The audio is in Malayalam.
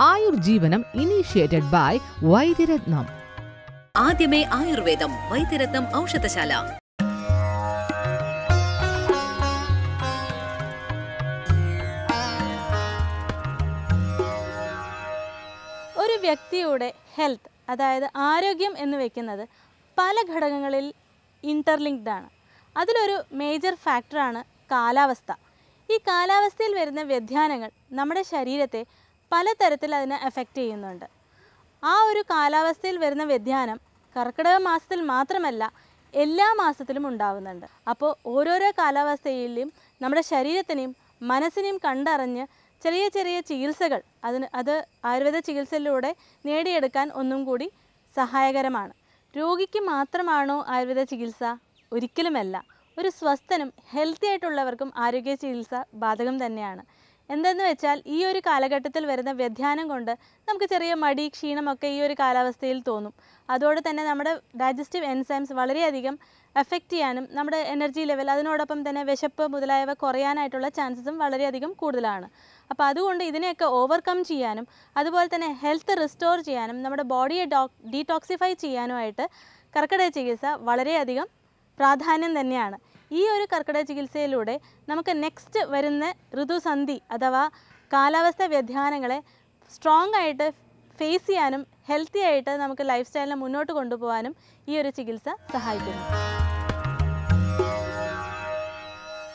ആയുർജീവനം ഇനീഷ്യേറ്റഡ് ബൈ വൈദ്യരത്നം ആദ്യമേ ആയുർവേദം വൈദ്യരത്നം ഔഷധശാല ഒരു വ്യക്തിയുടെ ഹെൽത്ത് അതായത് ആരോഗ്യം എന്ന് വെക്കുന്നത് പല ഘടകങ്ങളിൽ ഇൻ്റർലിങ്ക്ഡ് ആണ് അതിലൊരു മേജർ ഫാക്ടറാണ് കാലാവസ്ഥ ഈ കാലാവസ്ഥയിൽ വരുന്ന വ്യതിയാനങ്ങൾ നമ്മുടെ ശരീരത്തെ പലതരത്തിൽ അതിനെ എഫക്റ്റ് ചെയ്യുന്നുണ്ട് ആ ഒരു കാലാവസ്ഥയിൽ വരുന്ന വ്യതിയാനം കർക്കിടക മാസത്തിൽ മാത്രമല്ല എല്ലാ മാസത്തിലും ഉണ്ടാവുന്നുണ്ട് അപ്പോൾ ഓരോരോ കാലാവസ്ഥയിലും നമ്മുടെ ശരീരത്തിനെയും മനസ്സിനെയും കണ്ടറിഞ്ഞ് ചെറിയ ചെറിയ ചികിത്സകൾ അതിന് അത് ആയുർവേദ ചികിത്സയിലൂടെ നേടിയെടുക്കാൻ ഒന്നും കൂടി സഹായകരമാണ് രോഗിക്ക് മാത്രമാണോ ആയുർവേദ ചികിത്സ ഒരിക്കലുമല്ല ഒരു സ്വസ്ഥനും ഹെൽത്തി ആയിട്ടുള്ളവർക്കും ആരോഗ്യ ചികിത്സ ബാധകം തന്നെയാണ് എന്തെന്ന് വെച്ചാൽ ഈ ഒരു കാലഘട്ടത്തിൽ വരുന്ന വ്യതിയാനം കൊണ്ട് നമുക്ക് ചെറിയ മടി ക്ഷീണമൊക്കെ ഈ ഒരു കാലാവസ്ഥയിൽ തോന്നും അതോടെ തന്നെ നമ്മുടെ ഡൈജസ്റ്റീവ് എൻസൈംസ് വളരെയധികം എഫക്റ്റ് ചെയ്യാനും നമ്മുടെ എനർജി ലെവൽ അതിനോടൊപ്പം തന്നെ വിശപ്പ് മുതലായവ കുറയാനായിട്ടുള്ള ചാൻസസും വളരെയധികം കൂടുതലാണ് അപ്പോൾ അതുകൊണ്ട് ഇതിനെയൊക്കെ ഓവർകം ചെയ്യാനും അതുപോലെ തന്നെ ഹെൽത്ത് റിസ്റ്റോർ ചെയ്യാനും നമ്മുടെ ബോഡിയെ ഡോ ഡീടോക്സിഫൈ ചെയ്യാനുമായിട്ട് കർക്കിടക ചികിത്സ വളരെയധികം പ്രാധാന്യം തന്നെയാണ് ഈ ഒരു കർക്കിടക ചികിത്സയിലൂടെ നമുക്ക് നെക്സ്റ്റ് വരുന്ന ഋതുസന്ധി അഥവാ കാലാവസ്ഥ വ്യതിയാനങ്ങളെ സ്ട്രോങ് ആയിട്ട് ഫേസ് ചെയ്യാനും ഹെൽത്തി ആയിട്ട് നമുക്ക് ലൈഫ് സ്റ്റൈലിനെ മുന്നോട്ട് കൊണ്ടുപോകാനും ഈ ഒരു ചികിത്സ സഹായിക്കുന്നു